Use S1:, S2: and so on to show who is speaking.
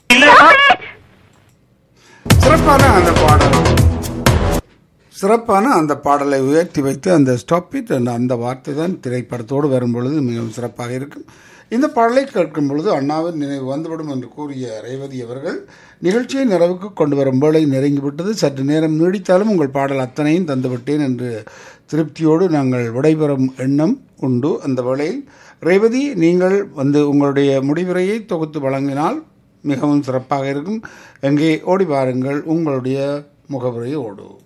S1: சிறப்பான அந்த பாடல் சிறப்பான அந்த பாடலை உயர்த்தி வைத்து அந்த ஸ்டாப் இட் என்ற அந்த வார்த்தை தான் திரைப்படத்தோடு வரும் பொழுது மிகவும் சிறப்பாக இருக்கும் இந்த பாடலை கேட்கும் பொழுது அண்ணாவின் நினைவு வந்துவிடும் என்று கூறிய ரேவதி அவர்கள் நிகழ்ச்சியை நிறைவுக்கு கொண்டு வரும் வேளை நெருங்கிவிட்டது சற்று நேரம் நீடித்தாலும் உங்கள் பாடல் அத்தனையும் தந்துவிட்டேன் என்று திருப்தியோடு நாங்கள் விடைபெறும் எண்ணம் உண்டு அந்த வேளையில் ரேவதி நீங்கள் வந்து உங்களுடைய முடிவுரையை தொகுத்து வழங்கினால் மிகவும் சிறப்பாக இருக்கும் எங்கே ஓடி வாருங்கள் உங்களுடைய முகவுரையோடு